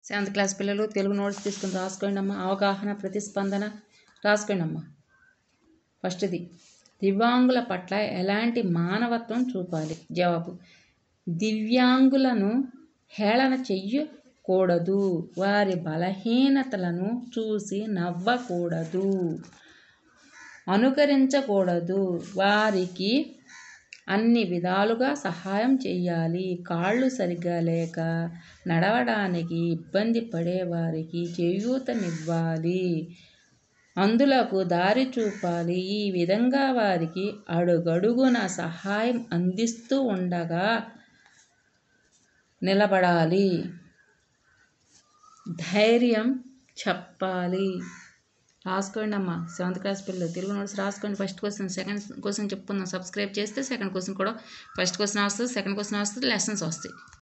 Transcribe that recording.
seventh class పిల్లలు Telugu notes తీసుకుని రాసుకోండి అమ్మా అవగాహన ప్రతిస్పందన రాసుకోండి అమ్మా ఫస్ట్ది దివ్యాంగుల పట్ల ఎలాంటి మానవత్వం చూపాలి జవాబు దివ్యాంగులను హేళన చెయ్యకూడదు వారి బలహీనతలను చూసి నవ్వకూడదు అనుకరించకూడదు వారికి అన్ని విధాలుగా సహాయం చేయాలి కాళ్ళు సరిగ్గా లేక నడవడానికి ఇబ్బంది పడేవారికి చేయూతనివ్వాలి అందులకు దారి చూపాలి ఈ విధంగా వారికి అడుగడుగున సహాయం అందిస్తూ ఉండగా నిలబడాలి ధైర్యం చెప్పాలి రాసుకోండి అమ్మా సెవెంత్ క్లాస్ పిల్లలు తెలుగు నోట్స్ రాసుకోండి ఫస్ట్ క్వశ్చన్ సెకండ్ క్వశ్చన్ చెప్పుకుందాం సబ్స్క్రైబ్ చేస్తే సెకండ్ క్వశ్చన్ కూడా ఫస్ట్ క్వశ్చన్ వస్తుంది సెకండ్ క్వశ్చన్ వస్తుంది లెసన్స్ వస్తాయి